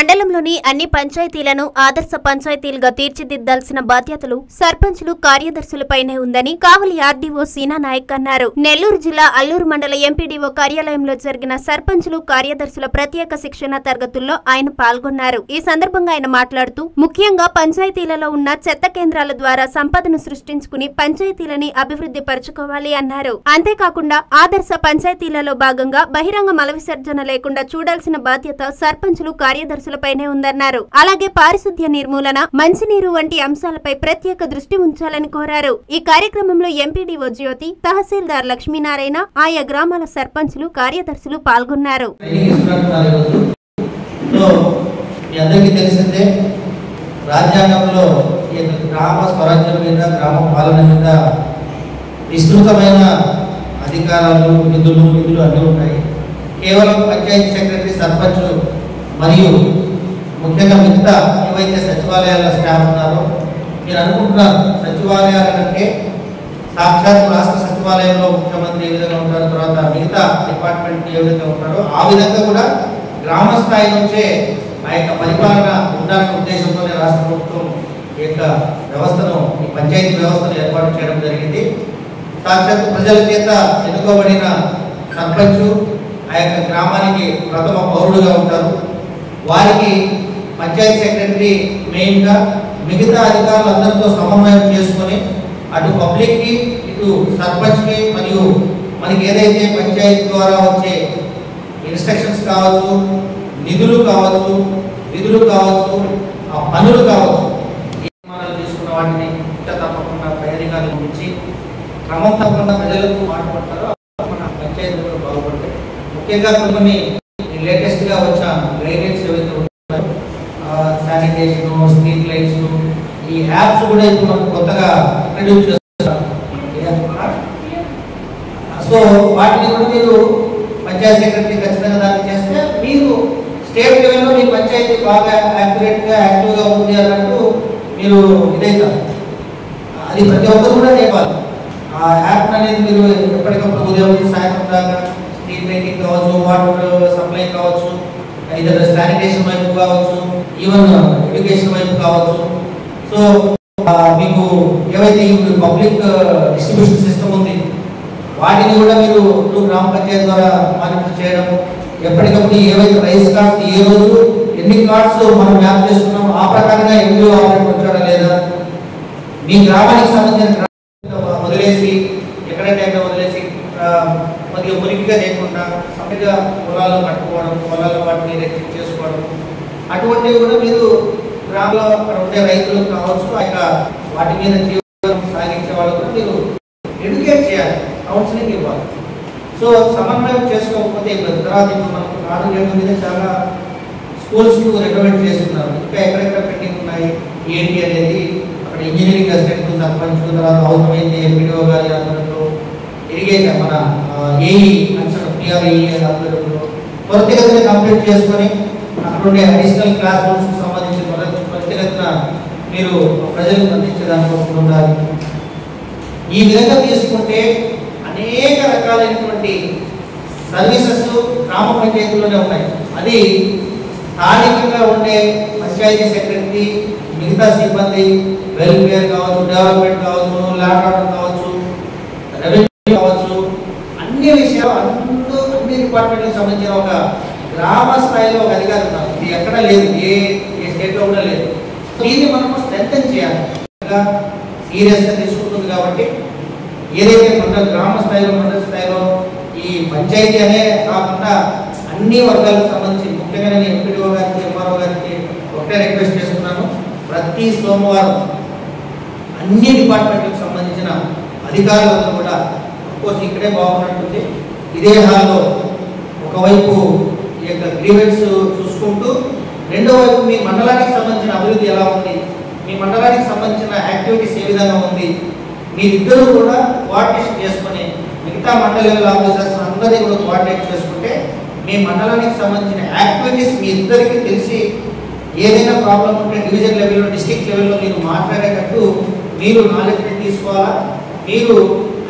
మండలంలోని అన్ని పంచాయతీలను ఆదర్శ పంచాయతీలుగా తీర్చిదిద్దాల్సిన బాధ్యతలు సర్పంచులు కార్యదర్శులపైనే ఉందని కావలి ఆర్డీఓ సీనా నాయక్ అన్నారు నెల్లూరు జిల్లా అల్లూరు మండల ఎంపీడీఓ కార్యాలయంలో జరిగిన సర్పంచులు కార్యదర్శుల ప్రత్యేక శిక్షణ తరగతుల్లో ఆయన పాల్గొన్నారు ఈ సందర్భంగా ఆయన మాట్లాడుతూ ముఖ్యంగా పంచాయతీలలో ఉన్న చెత్త కేంద్రాల ద్వారా సంపదను సృష్టించుకుని పంచాయతీలని అభివృద్ధి పరచుకోవాలి అన్నారు అంతేకాకుండా ఆదర్శ పంచాయతీలలో భాగంగా బహిరంగ మల విసర్జన లేకుండా చూడాల్సిన బాధ్యత సర్పంచులు కార్యదర్శులపైనే ఉందన్నారు అలాగే పారిశుద్ధ్య నిర్మూలన మంచినీరు వంటి అంశాలపై ప్రత్యేక దృష్టి ఉంచాలని కోరారు ఈ కార్యక్రమంలో ఎంపీడీఓ జ్యోతి తహసీల్దార్ లక్ష్మీనారాయణ ఆయా గ్రామాల సర్పంచులు కార్యదర్శులు పాల్గొన్నారు ట్రైనింగ్ ఇస్తున్నట్టున్నారు ఈరోజు సో మీ అందరికీ తెలిసిందే రాజ్యాంగంలో ఈ యొక్క గ్రామ స్వరాజ్యం మీద గ్రామ పాలన మీద విస్తృతమైన అధికారాలు నిధులు నిధులు అన్నీ ఉంటాయి కేవలం పంచాయతీ సెక్రటరీ సర్పంచ్ మరియు ముఖ్యంగా మిగతా ఏవైతే సచివాలయాల స్టాఫ్ ఉన్నారో మీరు అనుకుంటున్నారు సచివాలయాల కంటే సాక్షాత్ రాష్ట్ర సచివాలయంలో ముఖ్యమంత్రి ఏ విధంగా ఉంటారో తర్వాత మిగతా డిపార్ట్మెంట్ ఏ విధంగా ఉంటారో ఆ విధంగా కూడా గ్రామ స్థాయి నుంచే ఆ యొక్క పరిపాలన ఉండాలనే ఉద్దేశంతోనే రాష్ట్ర ప్రభుత్వం ఈ యొక్క వ్యవస్థను ఈ పంచాయతీ వ్యవస్థను ఏర్పాటు చేయడం జరిగింది సాక్షాత్ ప్రజల చేత ఎన్నుకోబడిన సర్పంచ్ ఆ యొక్క గ్రామానికి ప్రథమ పౌరుడుగా ఉంటారు వారికి పంచాయతీ సెక్రటరీ మెయిన్గా మిగతా అధికారులందరితో సమన్వయం చేసుకొని అటు పబ్లిక్కి ఇటు సర్పంచ్కి మరియు మనకి ఏదైతే పంచాయతీ ద్వారా వచ్చే ఇన్స్ట్రక్షన్స్ కావచ్చు నిధులు కావచ్చు విధులు కావచ్చు ఆ పనులు కావచ్చు ఈ తీర్మానాలు తీసుకున్న వాటిని ఇంకా తప్పకుండా పై అధికారుల నుంచి క్రమం తప్పకుండా ప్రజలకు మాట్లాడతారో మన పంచాయతీలు కూడా బాగుపడతాయి ముఖ్యంగా కొన్ని లేటెస్ట్గా వచ్చిన గైడ్లైన్స్ ఏవైతే ఉన్నాయో శానిటేషన్ స్ట్రీట్ లైట్స్ ఈ యాప్స్ కూడా ఇప్పుడు మనం కొత్తగా ఇంట్రడ్యూస్ చేస్తున్నారు సో వాటిని కూడా మీరు పంచాయతీ సెక్రటరీ ఖచ్చితంగా దాన్ని చేస్తే మీరు స్టేట్ లెవెల్లో మీ పంచాయతీ బాగా యాక్యురేట్గా యాక్టివ్గా ఉంది అన్నట్టు మీరు ఇదైతారు అది ప్రతి ఒక్కరు కూడా నేర్పాలి ఆ యాప్ అనేది మీరు ఎప్పటికప్పుడు ఉదయం నుంచి సాయంత్రం దాకా స్ట్రీట్ లైటింగ్ కావచ్చు వాటర్ సప్లై కావచ్చు ఇతర శానిటేషన్ వైపు కావచ్చు ఈవెన్ ఎడ్యుకేషన్ వైపు కావచ్చు సో ఆ, మీకు ఏవైతే ఈ పబ్లిక్ డిస్ట్రిబ్యూషన్ సిస్టమ్ ఉంది వాటిని కూడా మీరు ఇప్పుడు గ్రామ పంచాయతీ ద్వారా మానిటర్ చేయడం ఎప్పటికప్పుడు ఏవైతే రైస్ కార్డ్స్ ఏ రోజు ఎన్ని కార్డ్స్ మనం మ్యాప్ చేసుకున్నాం ఆ ప్రకారంగా ఎంపీ ఆపరేట్ వచ్చాడా లేదా మీ గ్రామానికి సంబంధించిన గ్రామాన్ని వదిలేసి ఎక్కడైతే అక్కడ వదిలేసి ఆ, కొద్దిగా మురికిగా లేకుండా సరిగ్గా పొలాల్లో కట్టుకోవడం పొలాల్లో వాటిని రెస్ట్రిక్ట్ చేసుకోవడం అటువంటివి కూడా మీరు గ్రామంలో అక్కడ ఉండే రైతులకు కావచ్చు ఆ యొక్క వాటి మీద జీవనం సాగించే వాళ్ళు కూడా మీరు ఎడ్యుకేట్ చేయాలి కౌన్సిలింగ్ ఇవ్వాలి సో సమన్వయం చేసుకోకపోతే ఇప్పుడు తర్వాత ఇప్పుడు మనకు నాలుగు ఏళ్ళ మీద చాలా స్కూల్స్ రికమెండ్ చేస్తున్నారు ఇంకా ఎక్కడెక్కడ పెండింగ్ ఉన్నాయి ఏంటి అనేది అక్కడ ఇంజనీరింగ్ అసిస్టెంట్ సర్పంచ్ తర్వాత అవసరమైతే ఎంపీడీఓ గారి ఆధ్వర్యంలో ఇరిగేషన్ మన ఏఈ కన్సల్ట్ పిఆర్ఈ ఆధ్వర్యంలో త్వరితగతిన కంప్లీట్ చేసుకొని అక్కడ ఉండే అడిషనల్ క్లాస్ రూమ్స్కి సంబంధించి త్వర- త్వరితగతిన మీరు ప్రజలకు అందించే దానికోసం ఉండాలి ఈ విధంగా తీసుకుంటే అనేక రకాలైనటువంటి సర్వీసెస్ గ్రామ పంచాయతీలోనే ఉన్నాయి అది స్థానికంగా ఉండే పంచాయతీ సెక్రటరీ మిగతా సిబ్బంది వెల్ఫేర్ కావచ్చు డెవలప్మెంట్ కావచ్చు ల్యాండ్ ఆర్డర్ కావచ్చు రెవెన్యూ కావచ్చు అన్ని విషయాలు అందరూ అన్ని డిపార్ట్మెంట్లకు సంబంధించిన ఒక గ్రామ స్థాయిలో ఒక అధికారి ఉన్నారు ఇది ఎక్కడ లేదు ఏ ఏ స్టేట్లో కూడా లేదు దీన్ని మనము స్ట్రెంగ్ చేయాలి సీరియస్గా తీసుకుంటుంది కాబట్టి ఏదైతే మండల గ్రామ స్థాయిలో మండల స్థాయిలో ఈ పంచాయతీ అనే కాకుండా అన్ని వర్గాలకు సంబంధించి ముఖ్యంగా నేను ఎంపీడీఓ గారికి ఎంఆర్ఓ గారికి ఒకటే రిక్వెస్ట్ చేస్తున్నాను ప్రతి సోమవారం అన్ని డిపార్ట్మెంట్లకు సంబంధించిన అధికారులందరూ కూడా కోర్స్ ఇక్కడే బాగున్నట్టుంది ఇదే హాల్లో ఒకవైపు ఈ యొక్క గ్రీవెన్స్ చూసుకుంటూ రెండో వైపు మీ మండలానికి సంబంధించిన అభివృద్ధి ఎలా ఉంది మీ మండలానికి సంబంధించిన యాక్టివిటీస్ ఏ విధంగా ఉంది మీరిద్దరూ కూడా కోఆర్డినేషన్ చేసుకొని మిగతా మండల లెవెల్ ఆఫీసర్స్ అందరినీ కూడా కోఆర్డినేట్ చేసుకుంటే మీ మండలానికి సంబంధించిన యాక్టివిటీస్ మీ ఇద్దరికి తెలిసి ఏదైనా ప్రాబ్లం ఉంటే డివిజన్ లెవెల్లో డిస్ట్రిక్ట్ లెవెల్లో మీరు మాట్లాడేటట్టు మీరు నాలెడ్జ్ని తీసుకోవాలా మీరు ఆ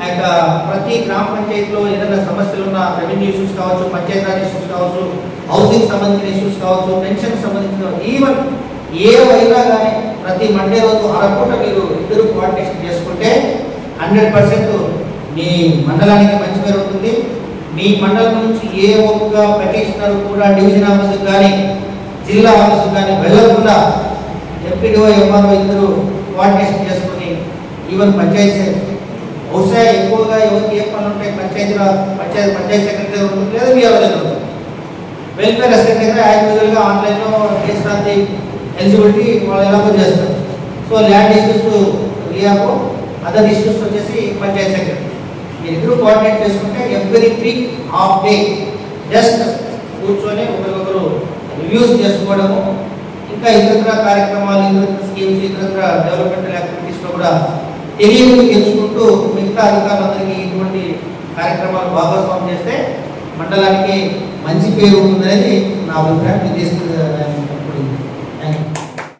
ఆ యొక్క ప్రతి గ్రామ పంచాయతీలో ఏదైనా సమస్యలు ఉన్న రెవెన్యూ ఇష్యూస్ కావచ్చు పంచాయతీరాజ్ ఇష్యూస్ కావచ్చు హౌసింగ్ సంబంధించిన ఇష్యూస్ కావచ్చు పెన్షన్ సంబంధించిన ఈవెన్ ఏవైనా కానీ ప్రతి మండే రోజు అరపూట మీరు ఇద్దరు కోఆర్డినేషన్ చేసుకుంటే హండ్రెడ్ పర్సెంట్ మీ మండలానికి మంచి పేరు ఉంటుంది మీ మండలం నుంచి ఏ ఒక్క పెటిషనర్ కూడా డివిజన్ ఆఫీసుకు కానీ జిల్లా ఆఫీసుకు కానీ వెళ్ళకుండా ఎంపీడీఓ ఎంఆర్ఓ ఇద్దరు కోఆర్డినేషన్ చేసుకుని ఈవెన్ పంచాయతీ బహుశా ఎక్కువగా ఎవరికి ఏ పనులు ఉంటాయి పంచాయతీలో పంచాయతీ పంచాయతీ సెక్రటరీ ఉంటుంది లేదా మీ ఎవరైనా ఉంటుంది వెల్ఫేర్ అసిస్టెంట్ దగ్గర యాజ్ యూజువల్గా ఆన్లైన్లో చేసిన ఎలిజిబిలిటీ వాళ్ళు ఎలాగో చేస్తారు సో ల్యాండ్ ఇష్యూస్ రియాకో అదర్ ఇష్యూస్ వచ్చేసి పంచాయత్ సెక్రటరీ మీరు ఇద్దరు కోఆర్డినేట్ చేసుకుంటే every week half day just కూర్చొని ఒకరికొకరు రివ్యూస్ చేసుకోవడము ఇంకా ఇతర కార్యక్రమాలు ఇతర స్కీమ్స్ ఇతర డెవలప్మెంటల్ యాక్టివిటీస్లో కూడా తెలియని తెలుసుకుంటూ మిగతా అధికారులందరికీ ఇటువంటి కార్యక్రమాలు భాగస్వామ్యం చేస్తే మండలానికి మంచి పేరు ఉంటుందనేది నా అభిప్రాయం మీరు తీసుకుంది thank you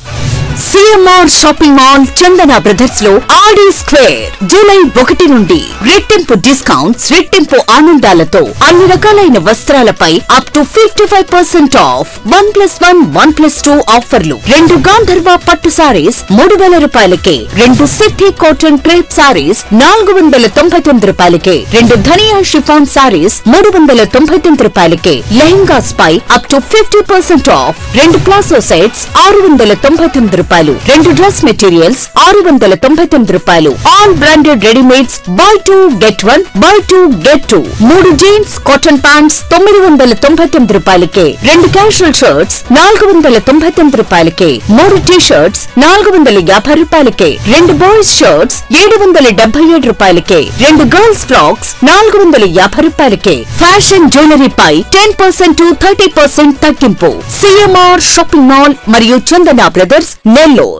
CMR shopping mall Chandana brothers లో ఆడి స్క్వేర్ జూలై ఒకటి నుండి రెట్టింపు డిస్కౌంట్స్ రెట్టింపు ఆనందాలతో అన్ని రకాలైన వస్త్రాలపై up to fifty five percent off one plus one one plus two ఆఫర్లు రెండు గాంధర్వ పట్టు సారీస్ మూడు వేల రూపాయలకే రెండు సిద్ధి కాటన్ క్రేప్ సారీస్ నాలుగు వందల తొంభై తొమ్మిది రూపాయలకే రెండు ధనియా షిఫాన్ సారీస్ మూడు వందల తొంభై తొమ్మిది రూపాయలకే లెహంగాస్ పై up to fifty percent off రెండు ప్లాసో సెట్స్ ఆరు వందల తొంభై తొమ్మిది రూపాయలు రెండు డ్రెస్ మెటీరియల్స్ ఆరు వందల తొంభై తొమ్మిది రూపాయలు all branded readymades buy two get one buy two get two మూడు జీన్స్ కాటన్ ప్యాంట్స్ తొమ్మిది వందల తొంభై తొమ్మిది రూపాయలకే రెండు క్యాషువల్ షర్ట్స్ నాలుగు వందల తొంభై తొమ్మిది రూపాయలకే మూడు టీ షర్ట్స్ నాలుగు వందల యాభై రూపాయలకే రెండు బాయ్స్ షర్ట్స్ ఏడు వందల డెబ్బై ఏడు రూపాయలకే రెండు గర్ల్స్ ఫ్రాక్స్ నాలుగు వందల యాభై రూపాయలకే ఫ్యాషన్ జ్యువెలరీ పై ten percent to thirty percent తగ్గింపు సిఎంఆర్ షాపింగ్ మాల్ మరియు చందన బ్రదర్స్ నెల్లూరు